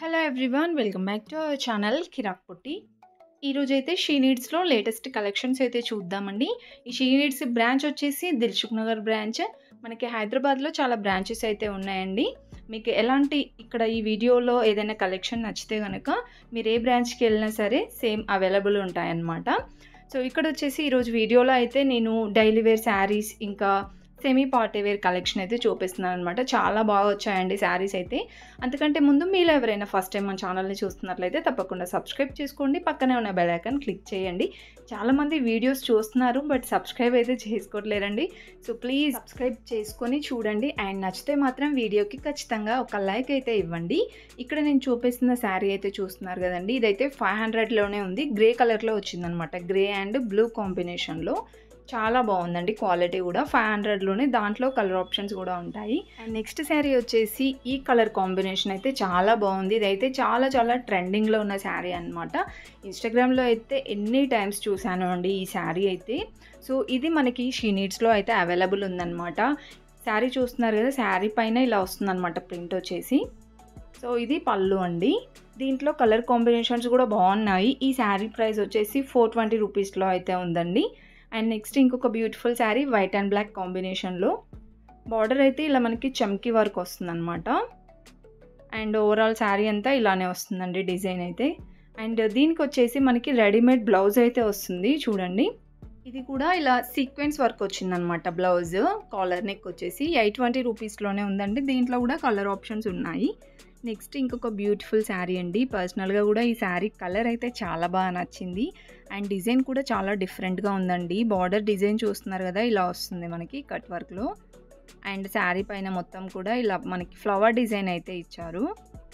hello everyone welcome back to our channel Kirak Potti ఈరోజైతే she నీడ్స్లో latest collections అయితే చూద్దామండి ఈ షీ నీడ్స్ బ్రాంచ్ వచ్చేసి దిల్సుఖ్ నగర్ బ్రాంచ్ మనకి హైదరాబాద్లో చాలా బ్రాంచెస్ అయితే ఉన్నాయండి మీకు ఎలాంటి ఇక్కడ ఈ వీడియోలో ఏదైనా కలెక్షన్ నచ్చితే కనుక మీరు ఏ బ్రాంచ్కి వెళ్ళినా సరే సేమ్ అవైలబుల్ ఉంటాయన్నమాట సో ఇక్కడ వచ్చేసి ఈరోజు వీడియోలో అయితే నేను డైలీ వేర్ శారీస్ ఇంకా సెమీ పార్టీ వేర్ కలెక్షన్ అయితే చూపిస్తున్నాను అనమాట చాలా బాగా వచ్చాయండి శారీస్ అయితే అంతకంటే ముందు మీలో ఎవరైనా ఫస్ట్ టైం మన ఛానల్ని చూస్తున్నట్లయితే తప్పకుండా సబ్స్క్రైబ్ చేసుకోండి పక్కనే ఉన్న బెల్ ఐకాన్ క్లిక్ చేయండి చాలామంది వీడియోస్ చూస్తున్నారు బట్ సబ్స్క్రైబ్ అయితే చేసుకోవట్లేరండి సో ప్లీజ్ సబ్స్క్రైబ్ చేసుకొని చూడండి అండ్ నచ్చితే మాత్రం వీడియోకి ఖచ్చితంగా ఒక లైక్ అయితే ఇవ్వండి ఇక్కడ నేను చూపిస్తున్న శారీ అయితే చూస్తున్నారు కదండి ఇదైతే ఫైవ్ హండ్రెడ్లోనే ఉంది గ్రే కలర్లో వచ్చిందనమాట గ్రే అండ్ బ్లూ కాంబినేషన్లో చాలా బాగుందండి క్వాలిటీ కూడా ఫైవ్ హండ్రెడ్లోనే దాంట్లో కలర్ ఆప్షన్స్ కూడా ఉంటాయి అండ్ నెక్స్ట్ శారీ వచ్చేసి ఈ కలర్ కాంబినేషన్ అయితే చాలా బాగుంది ఇదైతే చాలా చాలా ట్రెండింగ్లో ఉన్న శారీ అనమాట ఇన్స్టాగ్రామ్లో అయితే ఎన్ని టైమ్స్ చూశాను అండి ఈ శారీ అయితే సో ఇది మనకి షీ నీడ్స్లో అయితే అవైలబుల్ ఉందన్నమాట శారీ చూస్తున్నారు కదా శారీ పైన ఇలా వస్తుందన్నమాట ప్రింట్ వచ్చేసి సో ఇది పళ్ళు అండి దీంట్లో కలర్ కాంబినేషన్స్ కూడా బాగున్నాయి ఈ శారీ ప్రైస్ వచ్చేసి ఫోర్ ట్వంటీ రూపీస్లో అయితే ఉందండి అండ్ నెక్స్ట్ ఇంకొక beautiful sari white and black కాంబినేషన్లో బార్డర్ అయితే ఇలా మనకి చమ్కీ వర్క్ వస్తుందన్నమాట అండ్ ఓవరాల్ శారీ అంతా ఇలానే వస్తుందండి డిజైన్ అయితే అండ్ దీనికి వచ్చేసి మనకి రెడీమేడ్ బ్లౌజ్ అయితే వస్తుంది చూడండి ఇది కూడా ఇలా సీక్వెన్స్ వర్క్ వచ్చిందనమాట బ్లౌజ్ కాలర్ నెక్ వచ్చేసి ఎయిట్ ట్వంటీ రూపీస్లోనే ఉందండి దీంట్లో కూడా కలర్ ఆప్షన్స్ ఉన్నాయి నెక్స్ట్ ఇంకొక బ్యూటిఫుల్ శారీ అండి పర్సనల్గా కూడా ఈ శారీ కలర్ అయితే చాలా బాగా నచ్చింది అండ్ డిజైన్ కూడా చాలా డిఫరెంట్గా ఉందండి బార్డర్ డిజైన్ చూస్తున్నారు కదా ఇలా వస్తుంది మనకి కట్ వర్క్లో అండ్ శారీ పైన మొత్తం కూడా ఇలా మనకి ఫ్లవర్ డిజైన్ అయితే ఇచ్చారు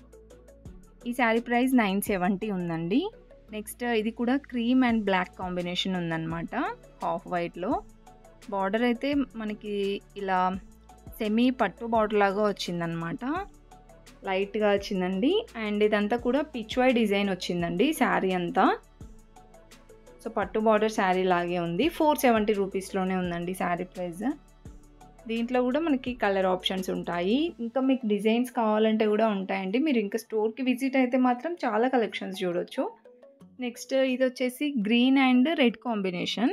ఈ శారీ ప్రైస్ నైన్ సెవెంటీ ఉందండి నెక్స్ట్ ఇది కూడా క్రీమ్ అండ్ బ్లాక్ కాంబినేషన్ ఉందన్నమాట హాఫ్ వైట్లో బార్డర్ అయితే మనకి ఇలా సెమీ పట్టు బార్డర్ లాగా వచ్చిందనమాట లైట్గా వచ్చిందండి అండ్ ఇదంతా కూడా పిచ్వై డిజైన్ వచ్చిందండి శారీ అంతా సో పట్టు బార్డర్ శారీ లాగే ఉంది ఫోర్ సెవెంటీ రూపీస్లోనే ఉందండి శారీ ప్రైస్ దీంట్లో కూడా మనకి కలర్ ఆప్షన్స్ ఉంటాయి ఇంకా మీకు డిజైన్స్ కావాలంటే కూడా ఉంటాయండి మీరు ఇంకా స్టోర్కి విజిట్ అయితే మాత్రం చాలా కలెక్షన్స్ చూడొచ్చు నెక్స్ట్ ఇది వచ్చేసి గ్రీన్ అండ్ రెడ్ కాంబినేషన్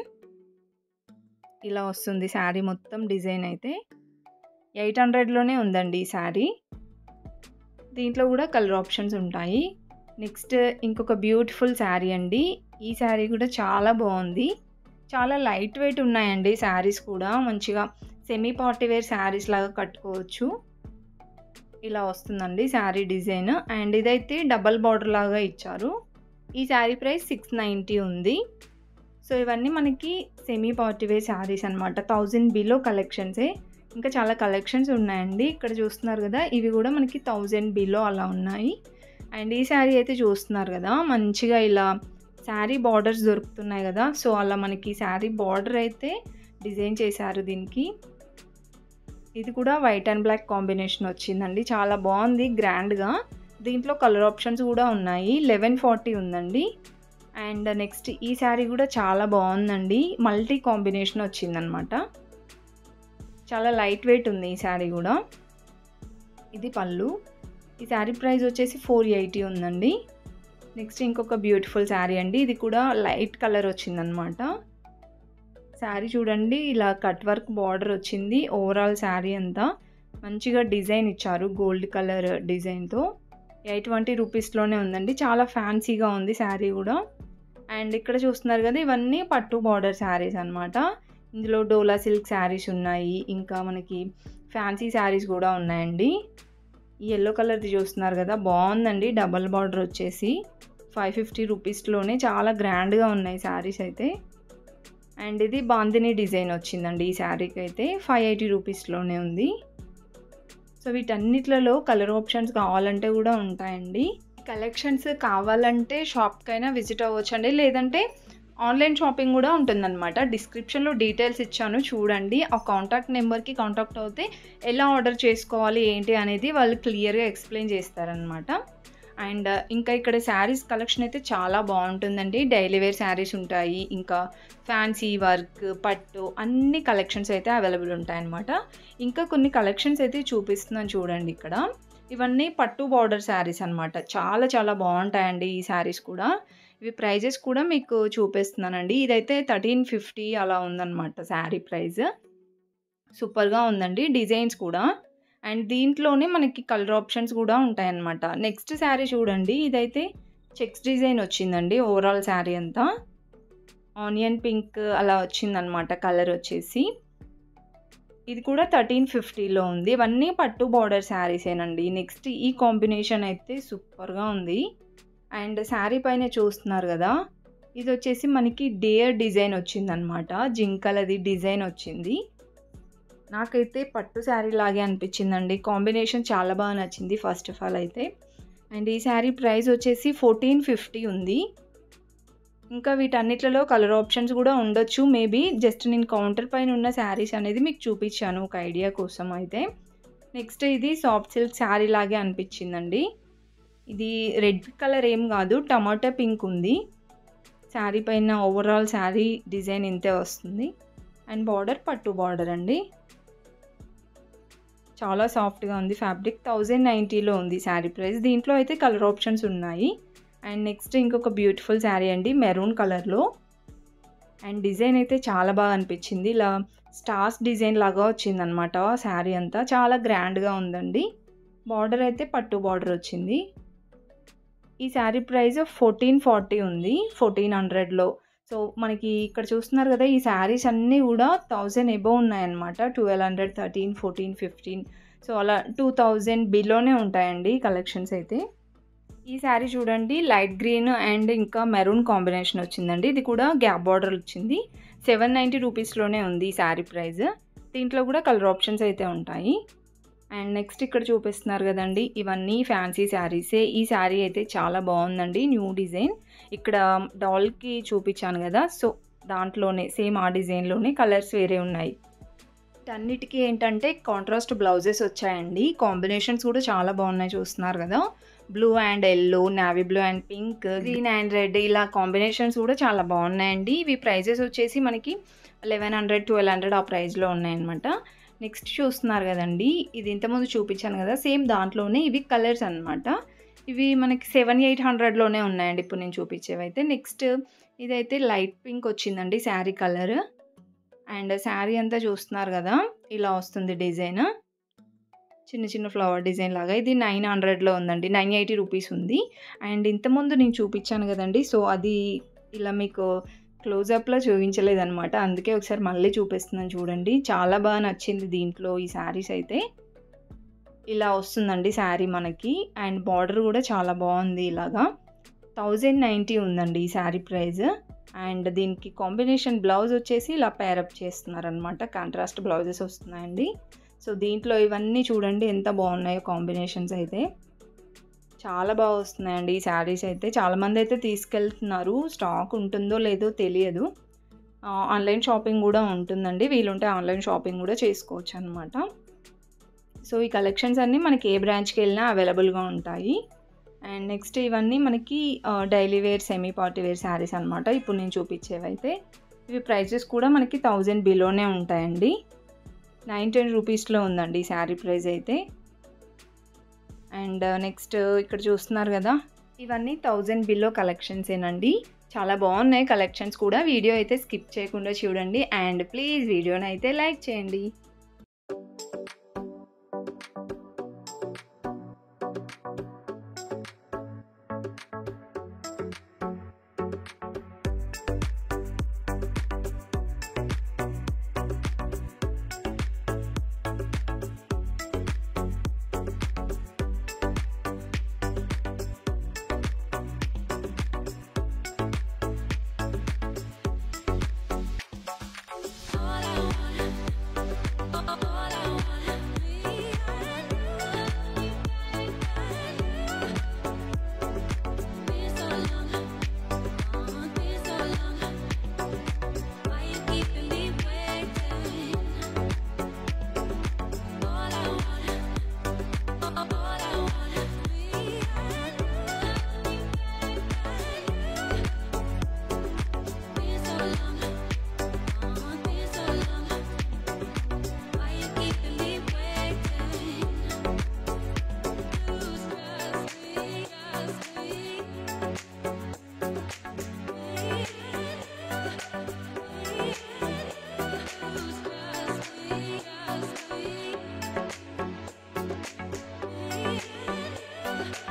ఇలా వస్తుంది శారీ మొత్తం డిజైన్ అయితే ఎయిట్ హండ్రెడ్లోనే ఉందండి ఈ శారీ దీంట్లో కూడా కలర్ ఆప్షన్స్ ఉంటాయి నెక్స్ట్ ఇంకొక బ్యూటిఫుల్ శారీ అండి ఈ శారీ కూడా చాలా బాగుంది చాలా లైట్ వెయిట్ ఉన్నాయండి శారీస్ కూడా మంచిగా సెమీ పార్టీ వేర్ శారీస్ లాగా కట్టుకోవచ్చు ఇలా వస్తుందండి శారీ డిజైన్ అండ్ ఇదైతే డబల్ బార్డర్ లాగా ఇచ్చారు ఈ శారీ ప్రైస్ సిక్స్ నైంటీ ఉంది సో ఇవన్నీ మనకి సెమీ పార్టీ వేర్ శారీస్ అనమాట థౌజండ్ బిలో కలెక్షన్సే ఇంకా చాలా కలెక్షన్స్ ఉన్నాయండి ఇక్కడ చూస్తున్నారు కదా ఇవి కూడా మనకి థౌజండ్ బిలో అలా ఉన్నాయి అండ్ ఈ శారీ అయితే చూస్తున్నారు కదా మంచిగా ఇలా శారీ బార్డర్స్ దొరుకుతున్నాయి కదా సో అలా మనకి శారీ బార్డర్ అయితే డిజైన్ చేశారు దీనికి ఇది కూడా వైట్ అండ్ బ్లాక్ కాంబినేషన్ వచ్చిందండి చాలా బాగుంది గ్రాండ్గా దీంట్లో కలర్ ఆప్షన్స్ కూడా ఉన్నాయి లెవెన్ ఫార్టీ ఉందండి అండ్ నెక్స్ట్ ఈ శారీ కూడా చాలా బాగుందండి మల్టీ కాంబినేషన్ వచ్చిందనమాట చాలా లైట్ వెయిట్ ఉంది ఈ శారీ కూడా ఇది పళ్ళు ఈ శారీ ప్రైస్ వచ్చేసి ఫోర్ ఎయిటీ ఉందండి నెక్స్ట్ ఇంకొక బ్యూటిఫుల్ శారీ అండి ఇది కూడా లైట్ కలర్ వచ్చిందనమాట శారీ చూడండి ఇలా కట్ వర్క్ బార్డర్ వచ్చింది ఓవరాల్ శారీ అంతా మంచిగా డిజైన్ ఇచ్చారు గోల్డ్ కలర్ డిజైన్తో ఎయిట్ ట్వంటీ రూపీస్లోనే ఉందండి చాలా ఫ్యాన్సీగా ఉంది శారీ కూడా అండ్ ఇక్కడ చూస్తున్నారు కదా ఇవన్నీ పట్టు బార్డర్ శారీస్ అనమాట ఇందులో డోలా సిల్క్ శారీస్ ఉన్నాయి ఇంకా మనకి ఫ్యాన్సీ శారీస్ కూడా ఉన్నాయండి ఈ ఎల్లో కలర్ది చూస్తున్నారు కదా బాగుందండి డబల్ బార్డర్ వచ్చేసి ఫైవ్ ఫిఫ్టీ రూపీస్లోనే చాలా గ్రాండ్గా ఉన్నాయి శారీస్ అయితే అండ్ ఇది బాందిని డిజైన్ వచ్చిందండి ఈ శారీకి అయితే ఫైవ్ ఎయిటీ రూపీస్లోనే ఉంది సో వీటన్నిట్లలో కలర్ ఆప్షన్స్ కావాలంటే కూడా ఉంటాయండి కలెక్షన్స్ కావాలంటే షాప్కైనా విజిట్ అవ్వచ్చండి లేదంటే ఆన్లైన్ షాపింగ్ కూడా ఉంటుందన్నమాట డిస్క్రిప్షన్లో డీటెయిల్స్ ఇచ్చాను చూడండి ఆ కాంటాక్ట్ నెంబర్కి కాంటాక్ట్ అవుతే ఎలా ఆర్డర్ చేసుకోవాలి ఏంటి అనేది వాళ్ళు క్లియర్గా ఎక్స్ప్లెయిన్ చేస్తారనమాట అండ్ ఇంకా ఇక్కడ శారీస్ కలెక్షన్ అయితే చాలా బాగుంటుందండి డైలీ వేర్ శారీస్ ఉంటాయి ఇంకా ఫ్యాన్సీ వర్క్ పట్టు అన్ని కలెక్షన్స్ అయితే అవైలబుల్ ఉంటాయన్నమాట ఇంకా కొన్ని కలెక్షన్స్ అయితే చూపిస్తున్నాను చూడండి ఇక్కడ ఇవన్నీ పట్టు బార్డర్ శారీస్ అనమాట చాలా చాలా బాగుంటాయండి ఈ శారీస్ కూడా ఇవి ప్రైజెస్ కూడా మీకు చూపిస్తున్నానండి ఇదైతే థర్టీన్ ఫిఫ్టీ అలా ఉందన్నమాట శారీ ప్రైస్ సూపర్గా ఉందండి డిజైన్స్ కూడా అండ్ దీంట్లోనే మనకి కలర్ ఆప్షన్స్ కూడా ఉంటాయన్నమాట నెక్స్ట్ శారీ చూడండి ఇదైతే చెక్స్ డిజైన్ వచ్చిందండి ఓవరాల్ శారీ అంతా ఆనియన్ పింక్ అలా వచ్చిందనమాట కలర్ వచ్చేసి ఇది కూడా థర్టీన్ ఫిఫ్టీలో ఉంది ఇవన్నీ పట్టు బార్డర్ శారీసేనండి నెక్స్ట్ ఈ కాంబినేషన్ అయితే సూపర్గా ఉంది అండ్ శారీ పైన చూస్తున్నారు కదా ఇది వచ్చేసి మనకి డేర్ డిజైన్ వచ్చిందనమాట జింకలది డిజైన్ వచ్చింది నాకైతే పట్టు శారీ లాగే అనిపించిందండి కాంబినేషన్ చాలా బాగా నచ్చింది ఫస్ట్ ఆఫ్ ఆల్ అయితే అండ్ ఈ శారీ ప్రైస్ వచ్చేసి ఫోర్టీన్ ఫిఫ్టీ ఉంది ఇంకా వీటన్నిటిలో కలర్ ఆప్షన్స్ కూడా ఉండొచ్చు మేబీ జస్ట్ నేను కౌంటర్ పైన ఉన్న శారీస్ అనేది మీకు చూపించాను ఒక ఐడియా కోసం అయితే నెక్స్ట్ ఇది సాఫ్ట్ సిల్క్ శారీ లాగే అనిపించిందండి ఇది రెడ్ కలర్ ఏం కాదు టమాటా పింక్ ఉంది శారీ పైన ఓవరాల్ శారీ డిజైన్ ఇంతే వస్తుంది అండ్ బార్డర్ పట్టు బార్డర్ అండి చాలా సాఫ్ట్గా ఉంది ఫ్యాబ్రిక్ థౌజండ్ నైంటీలో ఉంది శారీ ప్రైస్ దీంట్లో అయితే కలర్ ఆప్షన్స్ ఉన్నాయి అండ్ నెక్స్ట్ ఇంకొక బ్యూటిఫుల్ శారీ అండి మెరూన్ కలర్లో అండ్ డిజైన్ అయితే చాలా బాగా అనిపించింది ఇలా స్టార్స్ డిజైన్ లాగా వచ్చిందనమాట శారీ అంతా చాలా గ్రాండ్గా ఉందండి బార్డర్ అయితే పట్టు బార్డర్ వచ్చింది ఈ శారీ ప్రైస్ ఫోర్టీన్ ఫార్టీ ఉంది ఫోర్టీన్ హండ్రెడ్లో సో మనకి ఇక్కడ చూస్తున్నారు కదా ఈ శారీస్ అన్నీ కూడా థౌజండ్ ఎబో ఉన్నాయన్నమాట twelve hundred thirteen fourteen fifteen so అలా టూ థౌజండ్ బిలోనే ఉంటాయండి కలెక్షన్స్ అయితే ఈ శారీ చూడండి లైట్ గ్రీన్ అండ్ ఇంకా మెరూన్ కాంబినేషన్ వచ్చిందండి ఇది కూడా గ్యాప్ బార్డర్ వచ్చింది సెవెన్ నైంటీ రూపీస్లోనే ఉంది ఈ శారీ ప్రైస్ దీంట్లో కూడా కలర్ ఆప్షన్స్ అయితే ఉంటాయి అండ్ నెక్స్ట్ ఇక్కడ చూపిస్తున్నారు కదండి ఇవన్నీ ఫ్యాన్సీ శారీసే ఈ శారీ అయితే చాలా బాగుందండి న్యూ డిజైన్ ఇక్కడ డాల్కి చూపించాను కదా సో దాంట్లోనే సేమ్ ఆ డిజైన్లోనే కలర్స్ వేరే ఉన్నాయి అన్నిటికీ ఏంటంటే కాంట్రాస్ట్ బ్లౌజెస్ వచ్చాయండి కాంబినేషన్స్ కూడా చాలా బాగున్నాయి చూస్తున్నారు కదా blue and yellow navy blue and pink green and red ఇలా కాంబినేషన్స్ కూడా చాలా బాగున్నాయండి ఇవి ప్రైజెస్ వచ్చేసి మనకి లెవెన్ హండ్రెడ్ ట్వెల్వ్ హండ్రెడ్ ఆ ప్రైస్లో ఉన్నాయన్నమాట నెక్స్ట్ చూస్తున్నారు కదండి ఇది ఇంతకుముందు చూపించాను కదా సేమ్ దాంట్లోనే ఇవి కలర్స్ అనమాట ఇవి మనకి సెవెన్ ఎయిట్ హండ్రెడ్లోనే ఉన్నాయండి ఇప్పుడు నేను చూపించేవి అయితే నెక్స్ట్ ఇదైతే లైట్ పింక్ వచ్చిందండి శారీ కలర్ అండ్ శారీ అంతా చూస్తున్నారు కదా ఇలా వస్తుంది డిజైన్ చిన్న చిన్న ఫ్లవర్ డిజైన్ లాగా ఇది నైన్ హండ్రెడ్లో ఉందండి నైన్ ఎయిటీ రూపీస్ ఉంది అండ్ ఇంతకుముందు నేను చూపించాను కదండి సో అది ఇలా మీకు క్లోజప్లో చూపించలేదనమాట అందుకే ఒకసారి మళ్ళీ చూపిస్తున్నాను చూడండి చాలా బాగా నచ్చింది దీంట్లో ఈ శారీస్ అయితే ఇలా వస్తుందండి శారీ మనకి అండ్ బార్డర్ కూడా చాలా బాగుంది ఇలాగా థౌజండ్ నైంటీ ఉందండి ఈ శారీ ప్రైస్ అండ్ దీనికి కాంబినేషన్ బ్లౌజ్ వచ్చేసి ఇలా పేరప్ చేస్తున్నారనమాట కాంట్రాస్ట్ బ్లౌజెస్ వస్తున్నాయండి సో దీంట్లో ఇవన్నీ చూడండి ఎంత బాగున్నాయో కాంబినేషన్స్ అయితే చాలా బాగా వస్తున్నాయండి ఈ శారీస్ అయితే చాలామంది అయితే తీసుకెళ్తున్నారు స్టాక్ ఉంటుందో లేదో తెలియదు ఆన్లైన్ షాపింగ్ కూడా ఉంటుందండి వీలుంటే ఆన్లైన్ షాపింగ్ కూడా చేసుకోవచ్చు అనమాట సో ఈ కలెక్షన్స్ అన్నీ మనకి ఏ బ్రాంచ్కి వెళ్ళినా అవైలబుల్గా ఉంటాయి అండ్ నెక్స్ట్ ఇవన్నీ మనకి daily wear semi party wear saris అనమాట ఇప్పుడు నేను చూపించేవి అయితే ఇవి ప్రైజెస్ కూడా మనకి థౌజండ్ బిలోనే ఉంటాయండి నైన్ టెన్ రూపీస్లో ఉందండి ఈ శారీ ప్రైస్ అయితే అండ్ నెక్స్ట్ ఇక్కడ చూస్తున్నారు కదా ఇవన్నీ థౌజండ్ బిలో కలెక్షన్స్ ఏనండి చాలా బాగున్నాయి కలెక్షన్స్ కూడా వీడియో అయితే స్కిప్ చేయకుండా చూడండి అండ్ ప్లీజ్ వీడియోని అయితే లైక్ చేయండి All I want,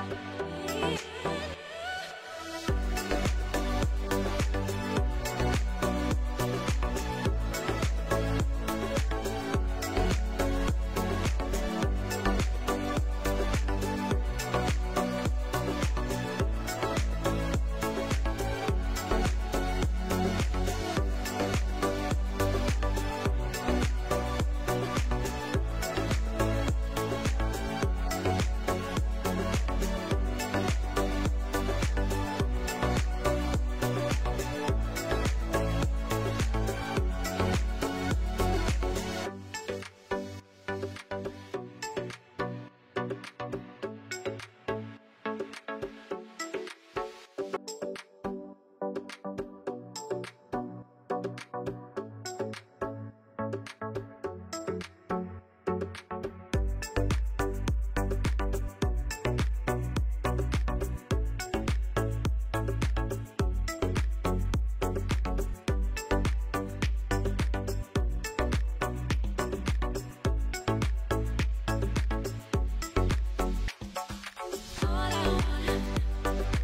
All I want